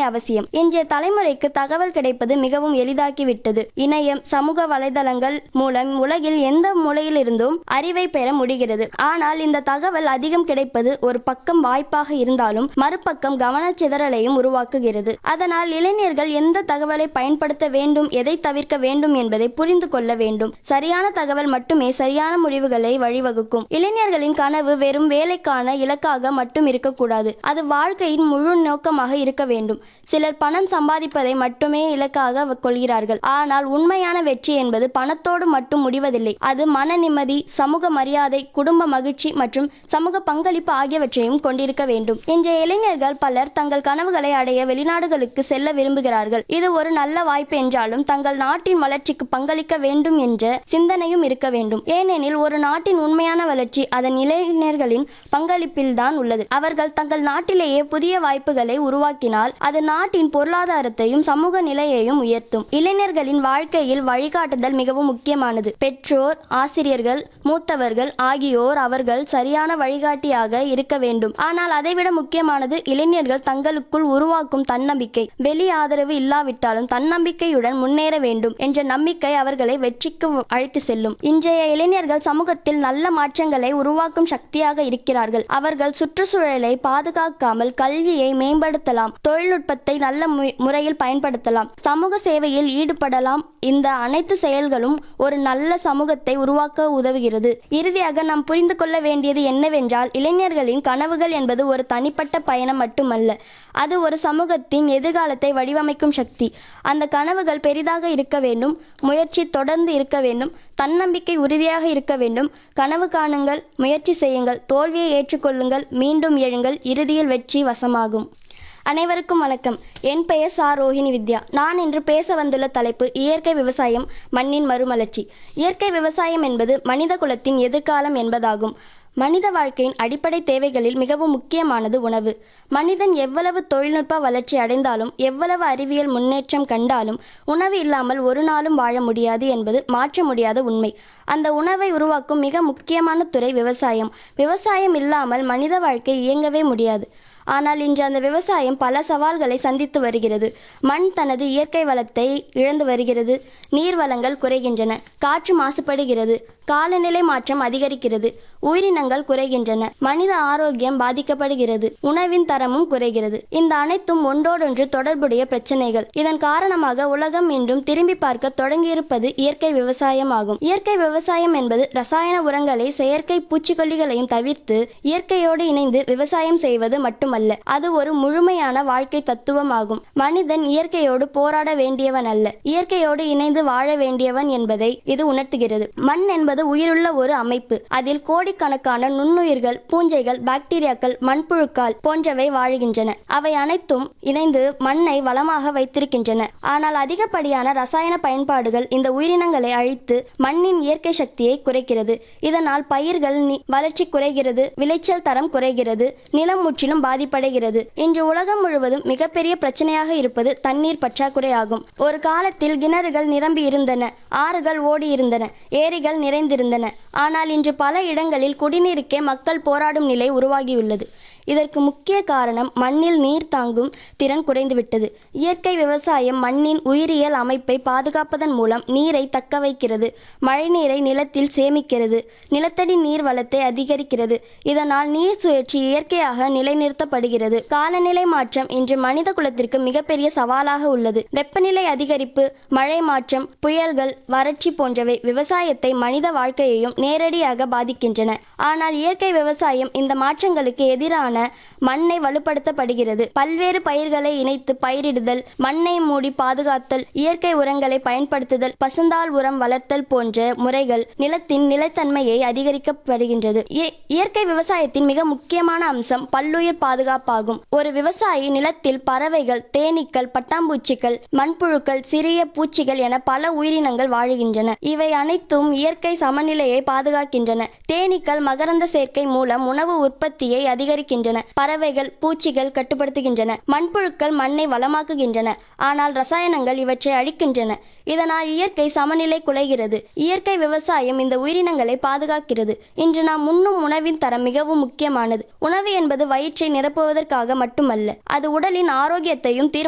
அவசியம் இன்றைய தலைமுறைக்கு தகவல் கிடைப்பது மிகவும் எளிதாக்கிவிட்டது இணையம் சமூக வலைதளங்கள் மூலம் உலகில் எந்த மூலையிலிருந்தும் அறிவை பெற முடிகிறது ஆனால் இந்த தகவல் அதிகம் கிடைப்பது ஒரு பக்கம் வாய்ப்பாக இருந்தாலும் மறுபக்கம் கவனச்சிதறலையும் உருவாக்குகிறது அதனால் இளைஞர்கள் எந்த தகவலை பயன்படுத்த வேண்டும் எதை தவிர்க்க வேண்டும் என்பதை புரிந்து கொள்ள வேண்டும் சரியான தகவல் மட்டுமே சரியான முடிவுகளை வழிவகுக்கும் இளைஞர்களின் கனவு வெறும் வேலைக்கான இலக்காக மட்டும் இருக்கக்கூடாது அது வாழ்க்கையின் முழு நோக்கமாக இருக்க வேண்டும் சிலர் பணம் சம்பாதிப்பதை மட்டுமே இலக்காக கொள்கிறார்கள் ஆனால் உண்மையான வெற்றி என்பது பணத்தோடு மட்டும் முடிவதில்லை அது மன நிம்மதி சமூக மரியாதை குடும்ப மகிழ்ச்சி மற்றும் சமூக பங்களிப்பு ஆகியவற்றையும் கொண்டிருக்க வேண்டும் இன்றைய இளைஞர்கள் பலர் தங்கள் கனவுகளை அடைய வெளிநாடுகளுக்கு செல்ல விரும்புகிறார்கள் இது ஒரு நல்ல வாய்ப்பு என்றாலும் தங்கள் நாட்டின் வளர்ச்சிக்கு பங்களிக்க வேண்டும் என்ற சிந்தனையும் இருக்க வேண்டும் ஏனெனில் ஒரு நாட்டின் உண்மையான வளர்ச்சி அதன் இளைஞர்களின் பங்களிப்பில்தான் உள்ளது அவர்கள் தங்கள் நாட்டிலேயே புதிய வாய்ப்புகளை உருவாக்கினால் அது நாட்டின் பொருளாதாரத்தையும் சமூக நிலையையும் உயர்த்தும் இளைஞர்களின் வாழ்க்கையில் வழிகாட்டுதல் மிகவும் முக்கியமானது பெற்றோர் ஆசிரியர்கள் மூத்தவர்கள் ஆகியோர் அவர்கள் சரியான வழிகாட்டியாக இருக்க வேண்டும் ஆனால் அதைவிட முக்கியமானது இளைஞர்கள் தங்களுக்குள் உருவாக்கும் தன்னம்பிக்கை வெளி ஆதரவு இல்லாவிட்டாலும் தன்னம்பிக்கையுடன் முன்னேற வேண்டும் என்ற நம்பிக்கை அவர்களை வெற்றிக்கு அழைத்து செல்லும் இன்றைய இளைஞர்கள் சமூகத்தில் நல்ல மாற்றங்களை உருவாக்கும் சக்தியாக இருக்கிறார்கள் அவர்கள் சுற்றுச்சூழலை பாதுகாக்காமல் கல்வியை மேம்படுத்தலாம் தொழில்நுட்பத்தை நல்ல மு- முறையில் பயன்படுத்தலாம் சமூக சேவையில் ஈடுபடலாம் இந்த அனைத்து செயல்களும் ஒரு நல்ல சமூகத்தை உருவாக்க உதவுகிறது இறுதியாக நாம் புரிந்து கொள்ள வேண்டியது என்னவென்றால் இளைஞர்களின் கனவுகள் என்பது ஒரு தனிப்பட்ட பயணம் மட்டுமல்ல அது ஒரு சமூகத்தின் எதிர்காலத்தை வடிவமைக்கும் சக்தி அந்த கனவுகள் பெரிதாக இருக்க வேண்டும் முயற்சி தொடர்ந்து இருக்க வேண்டும் தன்னம்பிக்கை உறுதியாக இருக்க வேண்டும் கனவு காணுங்கள் முயற்சி செய்யுங்கள் தோல்வியை ஏற்றுக்கொள்ளுங்கள் மீண்டும் எழுங்கள் இறுதியில் வெற்றி வசமாகும் அனைவருக்கும் வணக்கம் என் பெயர் சா ரோஹிணி வித்யா நான் இன்று பேச வந்துள்ள தலைப்பு இயற்கை விவசாயம் மண்ணின் மறுமலர்ச்சி இயற்கை விவசாயம் என்பது மனித குலத்தின் எதிர்காலம் என்பதாகும் மனித வாழ்க்கையின் அடிப்படை தேவைகளில் மிகவும் முக்கியமானது உணவு மனிதன் எவ்வளவு தொழில்நுட்ப வளர்ச்சி அடைந்தாலும் எவ்வளவு அறிவியல் முன்னேற்றம் கண்டாலும் உணவு இல்லாமல் ஒரு நாளும் வாழ முடியாது என்பது மாற்ற முடியாத உண்மை அந்த உணவை உருவாக்கும் மிக முக்கியமான துறை விவசாயம் விவசாயம் இல்லாமல் மனித வாழ்க்கை இயங்கவே முடியாது ஆனால் இன்று அந்த விவசாயம் பல சவால்களை சந்தித்து வருகிறது மண் தனது இயற்கை வளத்தை இழந்து வருகிறது நீர் வளங்கள் குறைகின்றன காற்று மாசுபடுகிறது காலநிலை மாற்றம் அதிகரிக்கிறது உயிரினங்கள் குறைகின்றன மனித ஆரோக்கியம் பாதிக்கப்படுகிறது உணவின் தரமும் குறைகிறது இந்த அனைத்தும் ஒன்றோடொன்று தொடர்புடைய பிரச்சனைகள் இதன் காரணமாக உலகம் இன்றும் திரும்பி பார்க்க தொடங்கியிருப்பது இயற்கை விவசாயம் ஆகும் இயற்கை விவசாயம் என்பது ரசாயன உரங்களை செயற்கை பூச்சிக்கொல்லிகளையும் தவிர்த்து இயற்கையோடு இணைந்து விவசாயம் செய்வது மட்டுமல்ல அது ஒரு முழுமையான வாழ்க்கை தத்துவமாகும் மனிதன் இயற்கையோடு போராட வேண்டியவன் அல்ல இயற்கையோடு இணைந்து வாழ வேண்டியவன் என்பதை இது உணர்த்துகிறது மண் என்பது உயிருள்ள ஒரு அமைப்பு அதில் கோடிக்கணக்கான நுண்ணுயிர்கள் பூஞ்சைகள் பாக்டீரியாக்கள் மண்புழுக்கள் போன்றவை வாழுகின்றன அவை அனைத்தும் இணைந்து மண்ணை வளமாக வைத்திருக்கின்றன ஆனால் அதிகப்படியான ரசாயன பயன்பாடுகள் இந்த உயிரினங்களை அழித்து மண்ணின் இயற்கை சக்தியை குறைக்கிறது இதனால் பயிர்கள் நி- வளர்ச்சி குறைகிறது விளைச்சல் தரம் குறைகிறது நிலம் முற்றிலும் பாதிப்படைகிறது இன்று உலகம் முழுவதும் மிகப்பெரிய பிரச்சனையாக இருப்பது தண்ணீர் பற்றாக்குறை ஆகும் ஒரு காலத்தில் கிணறுகள் நிரம்பி இருந்தன ஆறுகள் ஓடி இருந்தன ஏரிகள் நிறைந்திருந்தன ஆனால் இன்று பல இடங்களில் குடிநீருக்கே மக்கள் போராடும் நிலை உருவாகியுள்ளது இதற்கு முக்கிய காரணம் மண்ணில் நீர் தாங்கும் திறன் குறைந்துவிட்டது இயற்கை விவசாயம் மண்ணின் உயிரியல் அமைப்பை பாதுகாப்பதன் மூலம் நீரை தக்க வைக்கிறது மழைநீரை நிலத்தில் சேமிக்கிறது நிலத்தடி நீர் வளத்தை அதிகரிக்கிறது இதனால் நீர் சுழற்சி இயற்கையாக நிலைநிறுத்தப்படுகிறது காலநிலை மாற்றம் இன்று மனித குலத்திற்கு மிகப்பெரிய சவாலாக உள்ளது வெப்பநிலை அதிகரிப்பு மழை மாற்றம் புயல்கள் வறட்சி போன்றவை விவசாயத்தை மனித வாழ்க்கையையும் நேரடியாக பாதிக்கின்றன ஆனால் இயற்கை விவசாயம் இந்த மாற்றங்களுக்கு எதிரான மண்ணை வலுப்படுத்தப்படுகிறது பல்வேறு பயிர்களை இணைத்து பயிரிடுதல் மண்ணை மூடி பாதுகாத்தல் இயற்கை உரங்களை பயன்படுத்துதல் பசுந்தாள் உரம் வளர்த்தல் போன்ற முறைகள் நிலத்தின் நிலைத்தன்மையை அதிகரிக்கப்படுகின்றது இய- இயற்கை விவசாயத்தின் மிக முக்கியமான அம்சம் பல்லுயிர் பாதுகாப்பாகும் ஒரு விவசாயி நிலத்தில் பறவைகள் தேனீக்கள் பட்டாம்பூச்சிகள் மண்புழுக்கள் சிறிய பூச்சிகள் என பல உயிரினங்கள் வாழுகின்றன இவை அனைத்தும் இயற்கை சமநிலையை பாதுகாக்கின்றன தேனீக்கள் மகரந்த சேர்க்கை மூலம் உணவு உற்பத்தியை அதிகரிக்கின்றன பறவைகள் பூச்சிகள் கட்டுப்படுத்துகின்றன மண்புழுக்கள் மண்ணை வளமாக்குகின்றன ஆனால் ரசாயனங்கள் இவற்றை அழிக்கின்றன இதனால் இயற்கை சமநிலை குலைகிறது இயற்கை விவசாயம் இந்த உயிரினங்களை பாதுகாக்கிறது இன்று நாம் உண்ணும் உணவின் தரம் மிகவும் முக்கியமானது உணவு என்பது வயிற்றை நிரப்புவதற்காக மட்டுமல்ல அது உடலின் ஆரோக்கியத்தையும் தீர்மானிக்கிறது